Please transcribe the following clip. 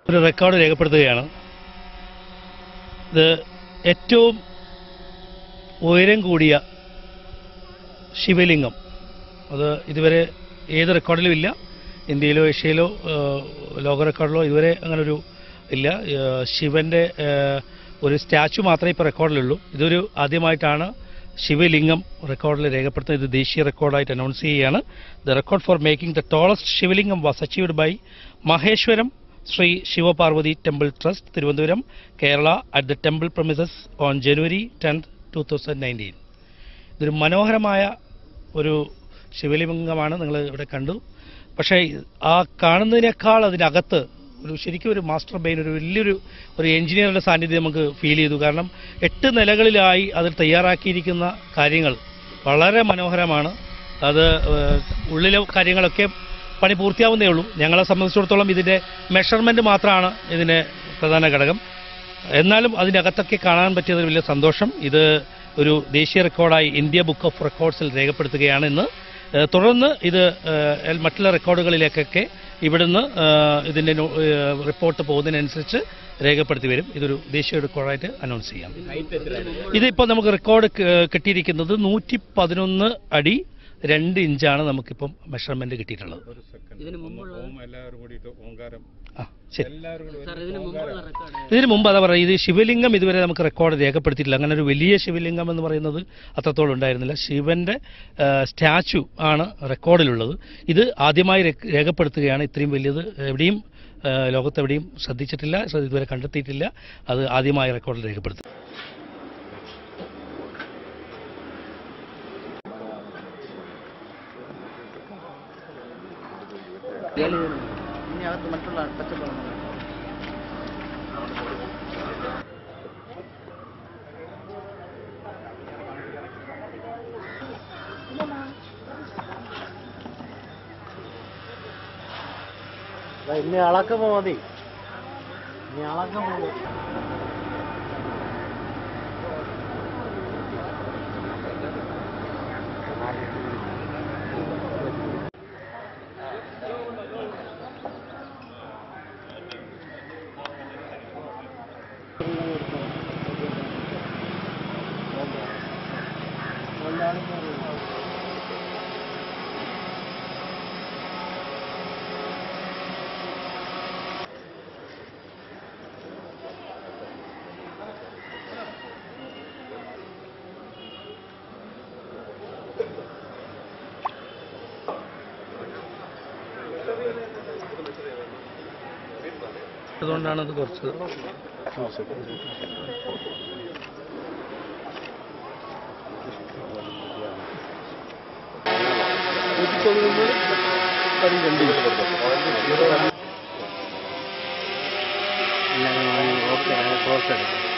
ഒരു റെക്കോർഡ് രേഖപ്പെടുത്തുകയാണ് ഇത് ഏറ്റവും ഉയരം കൂടിയ ശിവലിംഗം അത് ഇതുവരെ ഏത് റെക്കോർഡിലും ഇല്ല ഇന്ത്യയിലോ ഏഷ്യയിലോ ഏഹ്, ലോക റെക്കോർഡിലോ ഇതുവരെ അങ്ങനൊരു ഇല്ല ഏഹ്, ശിവന്റെ ഏഹ്, ഒരു സ്റ്റാച്ചു മാത്രമേ ഇപ്പോൾ റെക്കോർഡിലുള്ളൂ ഇതൊരു ആദ്യമായിട്ടാണ് ശിവലിംഗം റെക്കോർഡിൽ രേഖപ്പെടുത്തുന്നത് ഇത് ദേശീയ റെക്കോർഡായിട്ട് അനൗൺസ് ചെയ്യുകയാണ് the record for making the tallest Shivalingam was achieved by Maheshwaram Shri Shivaparvathi temple trust Thiruvananthapuram Kerala at the temple premises on January tenth two thousand nineteen ഇതൊരു മനോഹരമായ ഒരു ശിവലിംഗമാണ് നിങ്ങൾ ഇവിടെ കണ്ടു പക്ഷേ ആ കാണുന്നതിനേക്കാൾ അതിനകത്ത് ഒരു ശരിക്കും ഒരു മാസ്റ്റർ ബ്രെയിൻ ഒരു വലിയൊരു ഒരു എഞ്ചിനീയറുടെ സാന്നിധ്യം നമുക്ക് ഫീൽ ചെയ്തു കാരണം എട്ട് നിലകളിലായി അതിൽ തയ്യാറാക്കിയിരിക്കുന്ന കാര്യങ്ങൾ വളരെ മനോഹരമാണ് അത് ഏഹ്, ഉള്ളിലെ കാര്യങ്ങളൊക്കെ പണി പൂർത്തിയാവുന്നേ ഉള്ളൂ ഞങ്ങളെ സംബന്ധിച്ചിടത്തോളം ഇതിൻ്റെ മെഷർമെൻറ്റ് മാത്രമാണ് ഇതിൻ്റെ പ്രധാന ഘടകം എന്നാലും അതിനകത്തൊക്കെ കാണാൻ പറ്റിയത് വലിയ സന്തോഷം ഇത് ഒരു ദേശീയ റെക്കോർഡായി ഇന്ത്യ ബുക്ക് ഓഫ് റെക്കോർഡ്സിൽ രേഖപ്പെടുത്തുകയാണ് ഇന്ന് ഏഹ് തുടർന്ന് ഇത് ഏഹ് മറ്റുള്ള റെക്കോർഡുകളിലേക്കൊക്കെ ഇവിടുന്ന് ഏഹ് ഇതിൻ്റെ നോ- ഏഹ് റിപ്പോർട്ട് പോകുന്നതിനനുസരിച്ച് രേഖപ്പെടുത്തി വരും ഇതൊരു ദേശീയ റെക്കോർഡായിട്ട് അനൗൺസ് ചെയ്യാം ഇതിപ്പോൾ നമുക്ക് റെക്കോർഡ് ക- കിട്ടിയിരിക്കുന്നത് നൂറ്റി പതിനൊന്ന് അടി രണ്ട് ഇഞ്ചാണ് നമുക്കിപ്പം മെഷർമെന്റ് കിട്ടിയിട്ടുള്ളത് ഒരു സെക്കൻഡ് ഇതിന് മുമ്പുള്ള ഓം എല്ലാവരും കൂടിയിട്ട് ഓങ്കാരം ആ ശരി എല്ലാവരും കൂടി സാർ ഒരു ഇതിന് മുമ്പുള്ള ഓങ്കാരം. റെക്കോർഡ് ഇതിനു മുമ്പ് അതാ പറയുക ഇത് ശിവലിംഗം ഇതുവരെ നമുക്ക് റെക്കോർഡ് രേഖപ്പെടുത്തിയിട്ടില്ല അങ്ങനെ ഒരു വലിയ ശിവലിംഗം എന്ന് പറയുന്നത് അത്രത്തോളം ഉണ്ടായിരുന്നില്ല ശിവന്റെ സ്റ്റാച്ചു ആണ് റെക്കോർഡിലുള്ളത് ഇത് ആദ്യമായി രേ- രേഖപ്പെടുത്തുകയാണ് ഇത്രയും വലിയത് എവിടെയും ആ, ലോകത്തെവിടെയും ശ്രദ്ധിച്ചിട്ടില്ല ശ്രദ്ധ- ഇതുവരെ കണ്ടെത്തിയിട്ടില്ല അത് ആദ്യമായി റെക്കോർഡിൽ രേഖപ്പെടുത്തും ഇനി അകത്ത് മറ്റുള്ള പച്ചക്കറി ഇനി അളക്കുമ്പോ മതി ഇനി അളക്കുമ്പോ മതി അതുകൊണ്ടാണ് അത് കുറച്ച് ഓക്കെ ക്ലോസ് എടുക്കാം